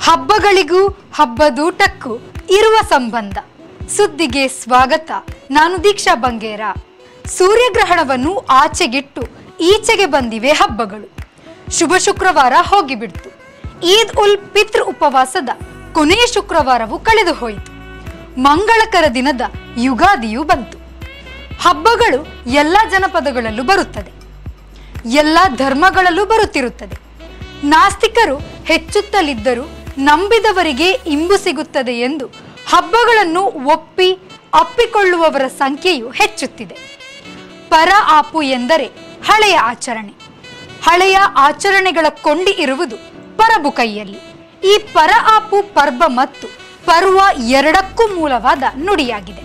ಹಬ್ಬಗಳಿಗೂ ಹಬ್ಬದೂಟಕ್ಕೂ ಇರುವ ಸಂಬಂಧ ಸುದ್ದಿಗೆ ಸ್ವಾಗತ ನಾನು ದೀಕ್ಷಾ ಬಂಗೇರ ಸೂರ್ಯಗ್ರಹಣವನ್ನು ಆಚೆಗಿಟ್ಟು ಈಚೆಗೆ ಬಂದಿವೆ ಹಬ್ಬಗಳು ಶುಭ ಶುಕ್ರವಾರ ಹೋಗಿಬಿಡ್ತು ಈದ್ ಉಲ್ ಪಿತೃ ಉಪವಾಸದ ಕೊನೆಯ ಶುಕ್ರವಾರವು ಕಳೆದು ಹೋಯಿತು ಮಂಗಳಕರ ದಿನದ ಯುಗಾದಿಯು ಬಂತು ಹಬ್ಬಗಳು ಎಲ್ಲ ಜನಪದಗಳಲ್ಲೂ ಬರುತ್ತದೆ ಎಲ್ಲ ಧರ್ಮಗಳಲ್ಲೂ ಬರುತ್ತಿರುತ್ತದೆ ನಾಸ್ತಿಕರು ಹೆಚ್ಚುತ್ತಲಿದ್ದರೂ ನಂಬಿದವರಿಗೆ ಇಂಬು ಸಿಗುತ್ತದೆ ಎಂದು ಹಬ್ಬಗಳನ್ನು ಒಪ್ಪಿ ಅಪ್ಪಿಕೊಳ್ಳುವವರ ಸಂಖ್ಯೆಯು ಹೆಚ್ಚುತ್ತಿದೆ ಪರ ಆಪು ಎಂದರೆ ಹಳೆಯ ಆಚರಣೆ ಹಳೆಯ ಆಚರಣೆಗಳ ಕೊಂಡಿ ಇರುವುದು ಪರಬು ಕೈಯಲ್ಲಿ ಈ ಪರ ಆಪು ಪರ್ಬ ಮತ್ತು ಪರ್ವ ಎರಡಕ್ಕೂ ಮೂಲವಾದ ನುಡಿಯಾಗಿದೆ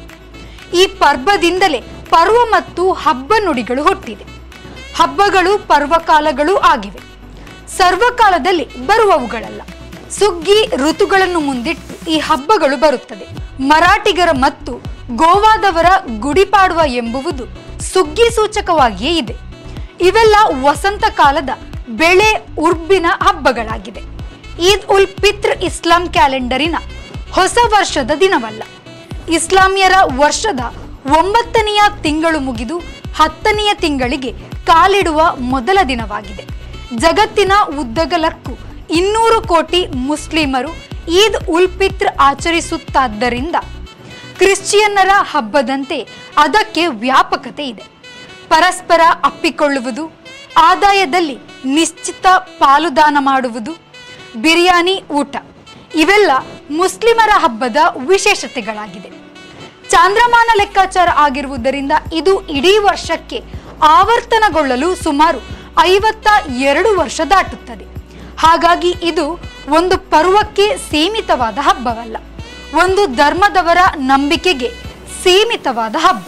ಈ ಪರ್ಬದಿಂದಲೇ ಪರ್ವ ಮತ್ತು ಹಬ್ಬ ನುಡಿಗಳು ಹುಟ್ಟಿದೆ ಹಬ್ಬಗಳು ಪರ್ವಕಾಲಗಳೂ ಆಗಿವೆ ಸರ್ವಕಾಲದಲ್ಲಿ ಬರುವವುಗಳಲ್ಲ ಸುಗ್ಗಿ ಋತುಗಳನ್ನು ಮುಂದಿಟ್ಟು ಈ ಹಬ್ಬಗಳು ಬರುತ್ತದೆ ಮರಾಠಿಗರ ಮತ್ತು ಗೋವಾದವರ ಗುಡಿಪಾಡುವ ಎಂಬುವುದು ಸುಗ್ಗಿ ಸೂಚಕವಾಗಿಯೇ ಇದೆ ಇವೆಲ್ಲ ವಸಂತ ಕಾಲದ ಬೆಳೆ ಉರ್ಬಿನ ಹಬ್ಬಗಳಾಗಿದೆ ಈದ್ ಉಲ್ ಪಿತ್ರ್ ಇಸ್ಲಾಂ ಕ್ಯಾಲೆಂಡರಿನ ಹೊಸ ವರ್ಷದ ದಿನವಲ್ಲ ಇಸ್ಲಾಮಿಯರ ವರ್ಷದ ಒಂಬತ್ತನೆಯ ತಿಂಗಳು ಮುಗಿದು ಹತ್ತನೆಯ ತಿಂಗಳಿಗೆ ಕಾಲಿಡುವ ಮೊದಲ ದಿನವಾಗಿದೆ ಜಗತ್ತಿನ ಉದ್ದಗಲಕ್ಕೂ ಇನ್ನೂರು ಕೋಟಿ ಮುಸ್ಲಿಮರು ಈದ್ ಉಲ್ ಪಿತ್ರ್ ಆಚರಿಸುತ್ತಾದ್ದರಿಂದ ಕ್ರಿಶ್ಚಿಯನ್ನರ ಹಬ್ಬದಂತೆ ಅದಕ್ಕೆ ವ್ಯಾಪಕತೆ ಇದೆ ಪರಸ್ಪರ ಅಪ್ಪಿಕೊಳ್ಳುವುದು ಆದಾಯದಲ್ಲಿ ನಿಶ್ಚಿತ ಪಾಲುದಾನ ಮಾಡುವುದು ಬಿರಿಯಾನಿ ಊಟ ಇವೆಲ್ಲ ಮುಸ್ಲಿಮರ ಹಬ್ಬದ ವಿಶೇಷತೆಗಳಾಗಿದೆ ಚಾಂದ್ರಮಾನ ಲೆಕ್ಕಾಚಾರ ಆಗಿರುವುದರಿಂದ ಇದು ಇಡೀ ವರ್ಷಕ್ಕೆ ಆವರ್ತನಗೊಳ್ಳಲು ಸುಮಾರು ಐವತ್ತ ಎರಡು ವರ್ಷ ದಾಟುತ್ತದೆ ಹಾಗಾಗಿ ಇದು ಒಂದು ಪರ್ವಕ್ಕೆ ಸೀಮಿತವಾದ ಹಬ್ಬವಲ್ಲ ಒಂದು ಧರ್ಮದವರ ನಂಬಿಕೆಗೆ ಸೀಮಿತವಾದ ಹಬ್ಬ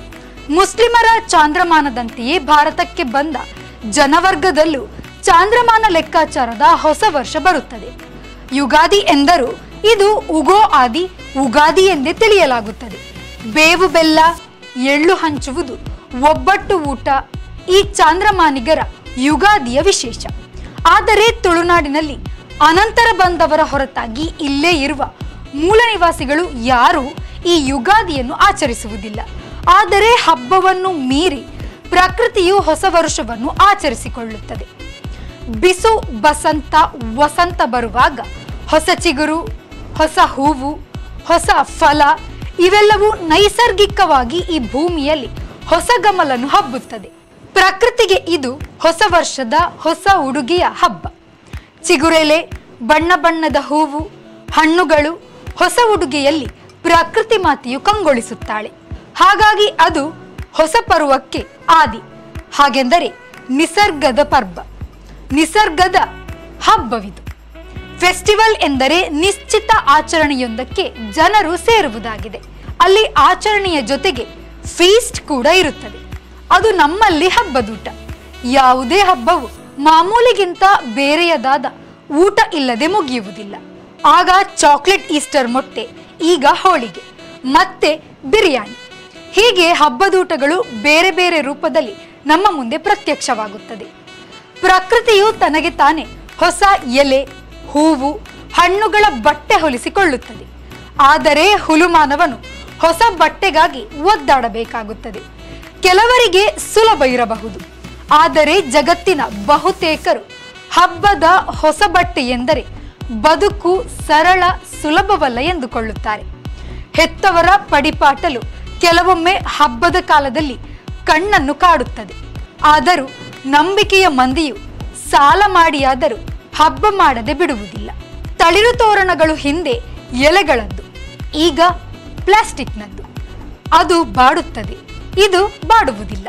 ಮುಸ್ಲಿಮರ ಚಾಂದ್ರಮಾನದಂತೆಯೇ ಭಾರತಕ್ಕೆ ಬಂದ ಜನವರ್ಗದಲ್ಲೂ ಚಾಂದ್ರಮಾನ ಲೆಕ್ಕಾಚಾರದ ಹೊಸ ವರ್ಷ ಬರುತ್ತದೆ ಯುಗಾದಿ ಎಂದರೂ ಇದು ಉಗೋ ಆದಿ ಉಗಾದಿ ಎಂದೇ ತಿಳಿಯಲಾಗುತ್ತದೆ ಬೇವು ಬೆಲ್ಲ ಎಳ್ಳು ಹಂಚುವುದು ಒಬ್ಬಟ್ಟು ಊಟ ಈ ಚಾಂದ್ರಮಾನಿಗರ ಯುಗಾದಿಯ ವಿಶೇಷ ಆದರೆ ತುಳುನಾಡಿನಲ್ಲಿ ಅನಂತರ ಬಂದವರ ಹೊರತಾಗಿ ಇಲ್ಲೇ ಇರುವ ಮೂಲ ನಿವಾಸಿಗಳು ಯಾರೂ ಈ ಯುಗಾದಿಯನ್ನು ಆಚರಿಸುವುದಿಲ್ಲ ಆದರೆ ಹಬ್ಬವನ್ನು ಮೀರಿ ಪ್ರಕೃತಿಯು ಹೊಸ ವರ್ಷವನ್ನು ಆಚರಿಸಿಕೊಳ್ಳುತ್ತದೆ ಬಿಸು ಬಸಂತ ವಸಂತ ಬರುವಾಗ ಹೊಸ ಚಿಗುರು ಹೊಸ ಹೂವು ಹೊಸ ಫಲ ಇವೆಲ್ಲವೂ ನೈಸರ್ಗಿಕವಾಗಿ ಈ ಭೂಮಿಯಲ್ಲಿ ಹೊಸ ಗಮಲನ್ನು ಹಬ್ಬುತ್ತದೆ ಪ್ರಕೃತಿಗೆ ಇದು ಹೊಸ ವರ್ಷದ ಹೊಸ ಉಡುಗೆಯ ಹಬ್ಬ ಚಿಗುರೆಲೆ ಬಣ್ಣ ಬಣ್ಣದ ಹೂವು ಹಣ್ಣುಗಳು ಹೊಸ ಉಡುಗೆಯಲ್ಲಿ ಪ್ರಕೃತಿ ಮಾತೆಯು ಕಂಗೊಳಿಸುತ್ತಾಳೆ ಹಾಗಾಗಿ ಅದು ಹೊಸ ಪರ್ವಕ್ಕೆ ಆದಿ ಹಾಗೆಂದರೆ ನಿಸರ್ಗದ ಪರ್ವ ನಿಸರ್ಗದ ಹಬ್ಬವಿದು ಫೆಸ್ಟಿವಲ್ ಎಂದರೆ ನಿಶ್ಚಿತ ಆಚರಣೆಯೊಂದಕ್ಕೆ ಜನರು ಸೇರುವುದಾಗಿದೆ ಅಲ್ಲಿ ಆಚರಣೆಯ ಜೊತೆಗೆ ಫೀಸ್ಟ್ ಕೂಡ ಇರುತ್ತದೆ ಅದು ನಮ್ಮಲ್ಲಿ ಹಬ್ಬದೂಟ ಯಾವುದೇ ಹಬ್ಬವು ಮಾಮೂಲಿಗಿಂತ ಬೇರೆಯದಾದ ಊಟ ಇಲ್ಲದೆ ಮುಗಿಯುವುದಿಲ್ಲ ಆಗ ಚಾಕ್ಲೇಟ್ ಈಸ್ಟರ್ ಮೊಟ್ಟೆ ಈಗ ಹೋಳಿಗೆ ಮತ್ತೆ ಬಿರಿಯಾನಿ ಹೀಗೆ ಹಬ್ಬದೂಟಗಳು ಬೇರೆ ಬೇರೆ ರೂಪದಲ್ಲಿ ನಮ್ಮ ಮುಂದೆ ಪ್ರತ್ಯಕ್ಷವಾಗುತ್ತದೆ ಪ್ರಕೃತಿಯು ತನಗೆ ತಾನೇ ಹೊಸ ಎಲೆ ಹೂವು ಹಣ್ಣುಗಳ ಬಟ್ಟೆ ಹೊಲಿಸಿಕೊಳ್ಳುತ್ತದೆ ಆದರೆ ಹುಲುಮಾನವನು ಹೊಸ ಬಟ್ಟೆಗಾಗಿ ಒದ್ದಾಡಬೇಕಾಗುತ್ತದೆ ಕೆಲವರಿಗೆ ಸುಲಭ ಇರಬಹುದು ಆದರೆ ಜಗತ್ತಿನ ಬಹುತೇಕರು ಹಬ್ಬದ ಹೊಸ ಬಟ್ಟೆ ಎಂದರೆ ಬದುಕು ಸರಳ ಸುಲಭವಲ್ಲ ಎಂದುಕೊಳ್ಳುತ್ತಾರೆ ಹೆತ್ತವರ ಪಡಿಪಾಟಲು ಕೆಲವೊಮ್ಮೆ ಹಬ್ಬದ ಕಾಲದಲ್ಲಿ ಕಣ್ಣನ್ನು ಕಾಡುತ್ತದೆ ಆದರೂ ನಂಬಿಕೆಯ ಮಂದಿಯು ಸಾಲ ಮಾಡಿಯಾದರೂ ಹಬ್ಬ ಮಾಡದೆ ಬಿಡುವುದಿಲ್ಲ ತಳಿರು ತೋರಣಗಳು ಹಿಂದೆ ಎಲೆಗಳದ್ದು ಈಗ ಪ್ಲಾಸ್ಟಿಕ್ನದ್ದು ಅದು ಬಾಡುತ್ತದೆ ಇದು ಬಾಡುವುದಿಲ್ಲ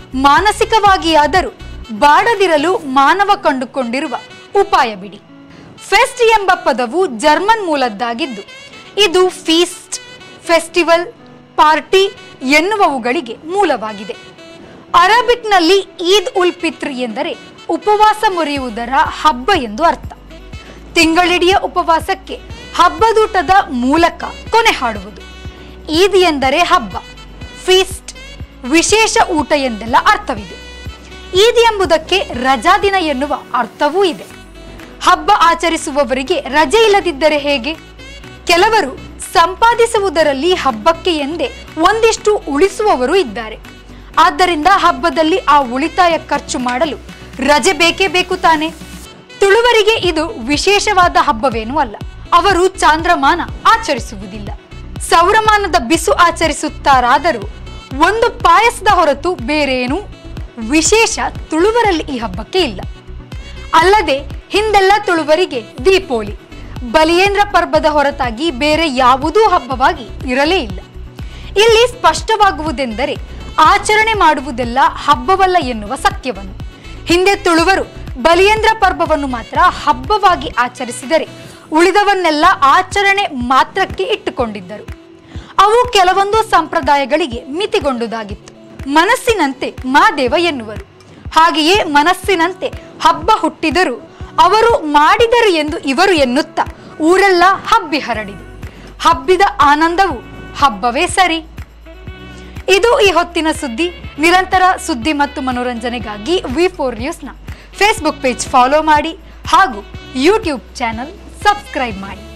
ಮಾನಸಿಕವಾಗಿಯಾದರೂ ಬಾಡದಿರಲು ಮಾನವ ಕಂಡುಕೊಂಡಿರುವ ಉಪಾಯ ಬಿಡಿ ಫೆಸ್ಟ್ ಎಂಬ ಪದವು ಜರ್ಮನ್ ಮೂಲದ್ದಾಗಿದ್ದು ಇದು ಫೀಸ್ಟ್ ಫೆಸ್ಟಿವಲ್ ಪಾರ್ಟಿ ಎನ್ನುವವುಗಳಿಗೆ ಮೂಲವಾಗಿದೆ ಅರಬಿಕ್ನಲ್ಲಿ ಈದ್ ಉಲ್ ಪಿತ್ರ್ ಎಂದರೆ ಉಪವಾಸ ಮುರಿಯುವುದರ ಹಬ್ಬ ಎಂದು ಅರ್ಥ ತಿಂಗಳಿಡಿಯ ಉಪವಾಸಕ್ಕೆ ಹಬ್ಬದೂಟದ ಮೂಲಕ ಕೊನೆ ಹಾಡುವುದು ಈದ್ ಎಂದರೆ ಹಬ್ಬ ಫೀಸ್ಟ್ ವಿಶೇಷ ಊಟ ಎಂದೆಲ್ಲ ಅರ್ಥವಿದೆ ಈದ್ ಎಂಬುದಕ್ಕೆ ರಜಾ ದಿನ ಎನ್ನುವ ಅರ್ಥವೂ ಇದೆ ಹಬ್ಬ ಆಚರಿಸುವವರಿಗೆ ರಜೆ ಇಲ್ಲದಿದ್ದರೆ ಹೇಗೆ ಕೆಲವರು ಸಂಪಾದಿಸುವುದರಲ್ಲಿ ಹಬ್ಬಕ್ಕೆ ಎಂದೇ ಒಂದಿಷ್ಟು ಉಳಿಸುವವರು ಇದ್ದಾರೆ ಆದ್ದರಿಂದ ಹಬ್ಬದಲ್ಲಿ ಆ ಉಳಿತಾಯ ಖರ್ಚು ಮಾಡಲು ರಜೆ ಬೇಕೇ ಬೇಕು ತಾನೆ ತುಳುವರಿಗೆ ಇದು ವಿಶೇಷವಾದ ಹಬ್ಬವೇನೂ ಅಲ್ಲ ಅವರು ಚಾಂದ್ರಮಾನ ಆಚರಿಸುವುದಿಲ್ಲ ಸೌರಮಾನದ ಬಿಸು ಆಚರಿಸುತ್ತಾರಾದರೂ ಒಂದು ಪಾಯಸದ ಹೊರತು ಬೇರೇನೂ ವಿಶೇಷ ತುಳುವರಲ್ಲಿ ಈ ಹಬ್ಬಕ್ಕೆ ಇಲ್ಲ ಅಲ್ಲದೆ ಹಿಂದೆಲ್ಲ ತುಳುವರಿಗೆ ದೀಪೋಳಿ ಬಲಿಯೇಂದ್ರ ಪರ್ವದ ಹೊರತಾಗಿ ಬೇರೆ ಯಾವುದೂ ಹಬ್ಬವಾಗಿ ಇರಲೇ ಇಲ್ಲ ಇಲ್ಲಿ ಸ್ಪಷ್ಟವಾಗುವುದೆಂದರೆ ಆಚರಣೆ ಮಾಡುವುದೆಲ್ಲ ಹಬ್ಬವಲ್ಲ ಎನ್ನುವ ಸತ್ಯವನ್ನು ಹಿಂದೆ ತುಳುವರು ಬಲಿಯೇಂದ್ರ ಪರ್ವವನ್ನು ಮಾತ್ರ ಹಬ್ಬವಾಗಿ ಆಚರಿಸಿದರೆ ಉಳಿದವನ್ನೆಲ್ಲ ಆಚರಣೆ ಮಾತ್ರಕ್ಕೆ ಇಟ್ಟುಕೊಂಡಿದ್ದರು ಅವು ಕೆಲವೊಂದು ಸಂಪ್ರದಾಯಗಳಿಗೆ ಮಿತಿಗೊಂಡುದಾಗಿತ್ತು ಮನಸ್ಸಿನಂತೆ ಮಾದೇವ ಎನ್ನುವರು ಹಾಗೆಯೇ ಮನಸ್ಸಿನಂತೆ ಹಬ್ಬ ಹುಟ್ಟಿದರು ಅವರು ಮಾಡಿದರು ಎಂದು ಇವರು ಎನ್ನುತ್ತಾ ಊರೆಲ್ಲ ಹಬ್ಬಿ ಹರಡಿದೆ ಹಬ್ಬಿದ ಆನಂದವು ಹಬ್ಬವೇ ಸರಿ ಇದು ಈ ಹೊತ್ತಿನ ಸುದ್ದಿ ನಿರಂತರ ಸುದ್ದಿ ಮತ್ತು ಮನೋರಂಜನೆಗಾಗಿ ವಿ ಫೋರ್ ನ್ಯೂಸ್ನ ಫೇಸ್ಬುಕ್ ಪೇಜ್ ಫಾಲೋ ಮಾಡಿ ಹಾಗೂ ಯೂಟ್ಯೂಬ್ ಚಾನಲ್ ಸಬ್ಸ್ಕ್ರೈಬ್ ಮಾಡಿ